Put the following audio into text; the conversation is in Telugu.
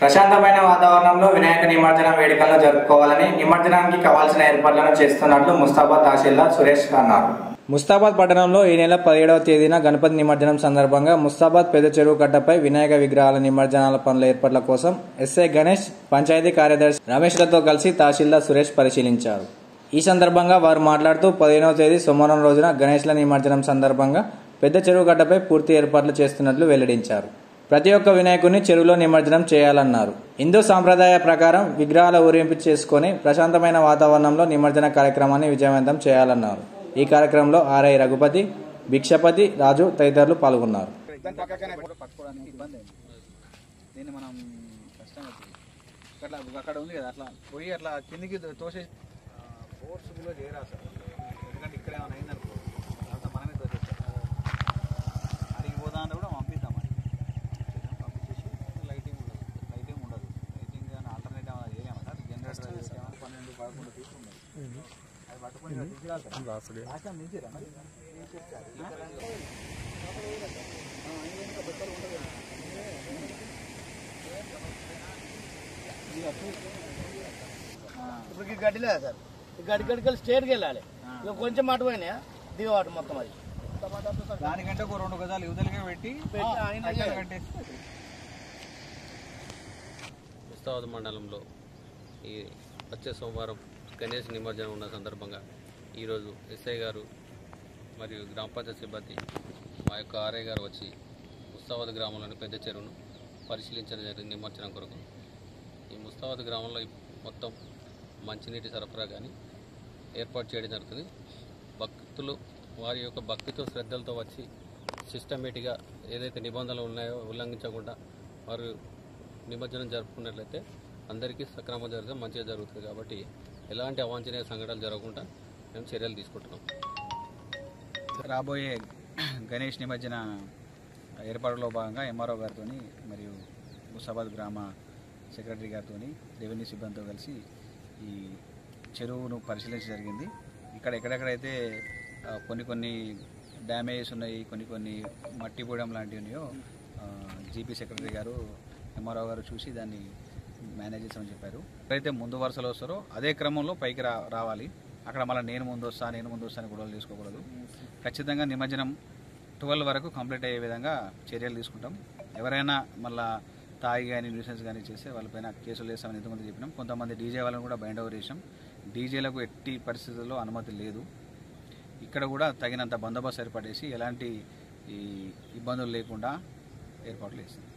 ప్రశాంతమైన వాతావరణంలో వినాయక నిమజ్జన వేడుకలను జరుపుకోవాలని నిమజ్జనానికి కావాల్సిన ఏర్పాట్లను చేస్తున్నట్లు ముస్తాబాద్ తహసీల్దార్ సురేష్ అన్నారు ముస్తాబాద్ పట్టణంలో ఈ నెల పదిహేడవ తేదీన గణపతి నిమజ్జనం సందర్భంగా ముస్తాబాద్ పెద్ద చెరువు కట్టపై వినాయక విగ్రహాల నిమజ్జనాల పనుల ఏర్పాట్ల కోసం ఎస్ఐ గణేష్ పంచాయతీ కార్యదర్శి రమేష్లతో కలిసి తహసీల్దార్ సురేష్ పరిశీలించారు ఈ సందర్భంగా వారు మాట్లాడుతూ పదిహేనవ తేదీ సోమవారం రోజున గణేష్ల నిమజ్జనం సందర్భంగా పెద్ద చెరువు గడ్డపై పూర్తి ఏర్పాట్లు చేస్తున్నట్లు వెల్లడించారు ప్రతి ఒక్క వినాయకుడిని చెరువులో నిమజ్జనం చేయాలన్నారు హిందూ సాంప్రదాయ ప్రకారం విగ్రహాల ఊరేంపు చేసుకుని ప్రశాంతమైన వాతావరణంలో నిమజ్జన కార్యక్రమాన్ని విజయవంతం చేయాలన్నారు ఈ కార్యక్రమంలో ఆర్ఐ రఘుపతి భిక్షపతి రాజు తదితరులు పాల్గొన్నారు దాని పక్కనే కూడా పట్టుకోవడానికి ఇబ్బంది అయింది దీన్ని మనం కష్టం అవుతుంది అట్లా అక్కడ ఉంది కదా అట్లా పోయి అట్లా కిందికి తోసే ఫోర్స్ఫుల్గా చేయరా సార్ ఎందుకంటే ఇక్కడ ఏమైనా అయిందనుకో అంతా మనమే తోసేస్తాం అడిగి పోదా అంటే కూడా పంపిద్దాం అది పంపించేసి లైటింగ్ ఉండదు లైటింగ్ ఉండదు లైటింగ్ కానీ ఆల్టర్నేట్ ఏమైనా చేయలేమా సార్ జనరేటర్ పన్నెండు పదకొండు ఫీట్లు ఉన్నాయి అది పట్టుకొని ఇక్కడ దిగిరాలి లాస్ట్ టైం దించిరా మరి ఇప్పుడు ఈ గడ్డి లేదా సార్ ఈ గడ్డి గడ్డికి స్టేట్కి వెళ్ళాలి ఇక కొంచెం అటు పోయినా దిగవాటు మొత్తం అది దానికంటే ఒక రెండు గజాలు యువతలకే పెట్టి పెట్టి ఆయన అక్కడ కట్టేసి ముస్తాబాద్ మండలంలో ఈ వచ్చే సోమవారం గణేష్ నిమజ్జనం ఉన్న సందర్భంగా ఈరోజు ఎస్ఐ గారు మరియు గ్రామ పంచాయతీ సిబ్బంది మా యొక్క ఆర్ఐ గారు వచ్చి ముస్తాబాద్ గ్రామంలోని పెద్ద చెరువును పరిశీలించడం జరిగింది నిమజ్జనం కొరకు ఈ ముస్తాబాద్ గ్రామంలో ఈ మొత్తం మంచినీటి సరఫరా కానీ ఏర్పాటు చేయడం జరుగుతుంది భక్తులు వారి యొక్క భక్తితో శ్రద్ధలతో వచ్చి సిస్టమేటిక్గా ఏదైతే నిబంధనలు ఉన్నాయో ఉల్లంఘించకుండా వారు నిమజ్జనం జరుపుకున్నట్లయితే అందరికీ సక్రమంగా జరిగితే మంచిగా జరుగుతుంది కాబట్టి ఎలాంటి అవాంఛనీయ సంఘటనలు జరగకుండా మేము చర్యలు తీసుకుంటున్నాం రాబోయే గణేష్ నిమజ్జన ఏర్పాటులో భాగంగా ఎంఆర్ఓ గారితో మరియు ముసాబాద్ గ్రామ సెక్రటరీ గారితో రెవెన్యూ సిబ్బందితో కలిసి ఈ చెరువును పరిశీలించడం జరిగింది ఇక్కడ ఎక్కడెక్కడైతే ఆ, కొన్ని కొన్ని డ్యామేజెస్ ఉన్నాయి కొన్ని కొన్ని మట్టి పూయడం లాంటివి ఉన్నాయో జీపీ సెక్రటరీ గారు ఎంఆర్ఓ గారు చూసి దాన్ని మేనేజ్ చేసామని చెప్పారు ఎక్కడైతే ముందు వరుసలో వస్తారో అదే క్రమంలో పైకి రా రావాలి అక్కడ మళ్ళీ నేను ముందు వస్తా నేను ముందు వస్తా అని గొడవలు తీసుకోకూడదు ఖచ్చితంగా నిమజ్జనం ట్వెల్వ్ వరకు కంప్లీట్ అయ్యే విధంగా చర్యలు తీసుకుంటాం ఎవరైనా మళ్ళా తాగి కానీ న్యూసెన్స్ కానీ చేస్తే వాళ్ళపైన కేసులు వేస్తామని ఇంతకుముందు చెప్పినాం కొంతమంది డీజే వాళ్ళని కూడా బైండ్ ఓవర్ చేసాం డీజేలకు ఎట్టి పరిస్థితుల్లో అనుమతి లేదు ఇక్కడ కూడా తగినంత బందోబస్తు ఏర్పాటు చేసి ఎలాంటి ఈ ఇబ్బందులు లేకుండా ఏర్పాట్లు చేస్తాం